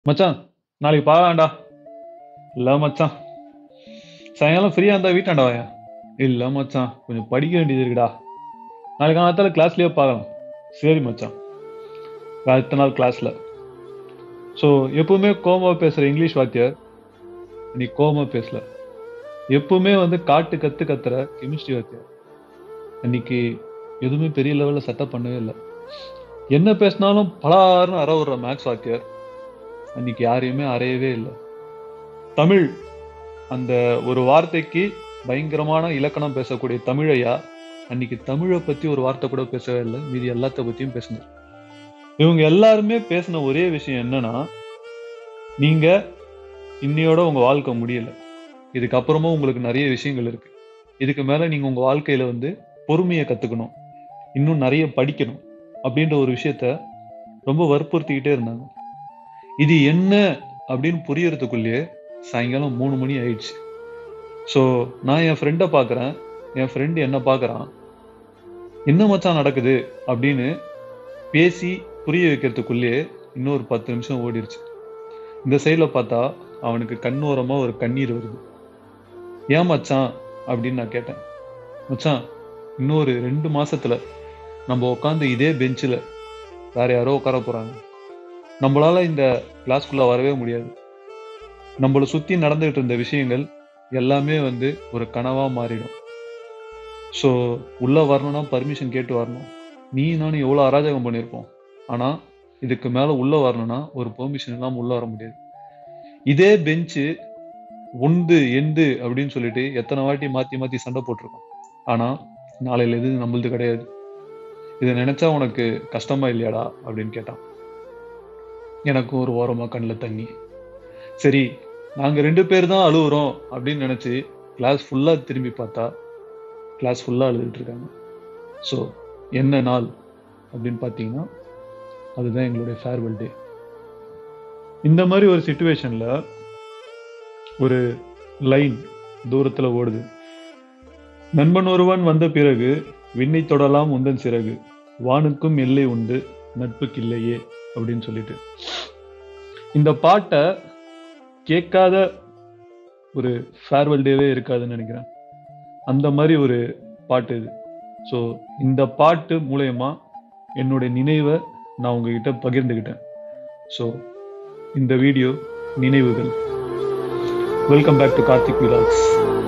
மச்சான் நாளைக்கு பார்க்கலாம்டா இல்லை மச்சான் சாயங்காலம் ஃப்ரீயாக இருந்தால் வீட்டாண்டா வாயா இல்லை மச்சான் கொஞ்சம் படிக்க வேண்டியது இருக்குடா நாளைக்கு காலத்தால் கிளாஸ்லேயே பார்க்கலாம் சரி மச்சான் அடுத்த நாள் கிளாஸில் ஸோ எப்பவுமே கோமா பேசுகிற இங்கிலீஷ் வாத்தியார் நீ கோமா பேசல எப்பவுமே வந்து காட்டு கத்து கத்துற கெமிஸ்ட்ரி வாத்தியார் அன்னைக்கு எதுவுமே பெரிய லெவலில் செட்டப் பண்ணவே இல்லை என்ன பேசினாலும் பலாருன்னு அற விடுற மேக்ஸ் வாத்தியார் அன்னைக்கு யாரையுமே அறையவே இல்லை தமிழ் அந்த ஒரு வார்த்தைக்கு பயங்கரமான இலக்கணம் பேசக்கூடிய தமிழையா அன்னைக்கு தமிழை பத்தி ஒரு வார்த்தை கூட பேசவே இல்லை மீதி எல்லாத்த பத்தியும் பேசினார் இவங்க எல்லாருமே பேசின ஒரே விஷயம் என்னன்னா நீங்க இன்னையோட உங்க வாழ்க்கை முடியல இதுக்கப்புறமும் உங்களுக்கு நிறைய விஷயங்கள் இருக்கு இதுக்கு மேல நீங்க உங்க வாழ்க்கையில வந்து பொறுமையை கத்துக்கணும் இன்னும் நிறைய படிக்கணும் அப்படின்ற ஒரு விஷயத்த ரொம்ப வற்புறுத்திக்கிட்டே இருந்தாங்க இது என்ன அப்படின்னு புரியறதுக்குள்ளேயே சாயங்காலம் மூணு மணி ஆயிடுச்சு ஸோ நான் என் ஃப்ரெண்டை பார்க்குறேன் என் ஃப்ரெண்டு என்ன பார்க்குறான் என்ன மச்சான் நடக்குது அப்படின்னு பேசி புரிய வைக்கிறதுக்குள்ளேயே இன்னொரு பத்து நிமிஷம் ஓடிடுச்சு இந்த சைடில் பார்த்தா அவனுக்கு கண்ணோரமாக ஒரு கண்ணீர் வருது ஏன் மச்சான் அப்படின்னு நான் கேட்டேன் மச்சான் இன்னொரு ரெண்டு மாசத்துல நம்ம உட்காந்து இதே பெஞ்சில் வேற யாரோ உட்கார போறாங்க நம்மளால இந்த கிளாஸ்க்குள்ள வரவே முடியாது நம்மளை சுத்தி நடந்துகிட்டு இருந்த விஷயங்கள் எல்லாமே வந்து ஒரு கனவா மாறிடும் ஸோ உள்ள வரணும்னா பர்மிஷன் கேட்டு வரணும் நீ நானும் எவ்வளோ அராஜகம் பண்ணியிருப்போம் ஆனா இதுக்கு மேல உள்ள வரணும்னா ஒரு பெர்மிஷன் இல்லாம உள்ள வர முடியாது இதே பெஞ்சு உண்டு எந்து அப்படின்னு சொல்லிட்டு எத்தனை வாட்டி மாத்தி மாத்தி சண்டை போட்டிருக்கோம் ஆனா நாளையில எது நம்மளது கிடையாது இதை நினைச்சா உனக்கு கஷ்டமா இல்லையாடா அப்படின்னு கேட்டான் எனக்கு ஒரு ஓரமா கண்ணில் தண்ணி சரி நாங்க ரெண்டு பேர் தான் அழுவுறோம் அப்படின்னு நினைச்சு கிளாஸ் ஃபுல்லா திரும்பி பார்த்தா கிளாஸ் ஃபுல்லா அழுதுட்டு இருக்காங்க ஸோ என்ன நாள் அப்படின்னு பார்த்தீங்கன்னா அதுதான் எங்களுடைய ஃபேர்வெல் டே இந்த மாதிரி ஒரு சுச்சுவேஷன்ல ஒரு லைன் தூரத்துல ஓடுது நண்பன் ஒருவன் வந்த பிறகு விண்ணை தொடலாம் உந்தன் சிறகு வானுக்கும் எல்லை உண்டு நட்புக்கு இல்லையே அப்படின்னு சொல்லிட்டு இந்த பாட்டை கேட்காத ஒரு ஃபேர்வெல் டேவே இருக்காதுன்னு நினைக்கிறேன் அந்த மாதிரி ஒரு பாட்டு இது ஸோ இந்த பாட்டு மூலயமா என்னுடைய நினைவை நான் உங்ககிட்ட பகிர்ந்துக்கிட்டேன் ஸோ இந்த வீடியோ நினைவுகள் welcome back to Karthik vlogs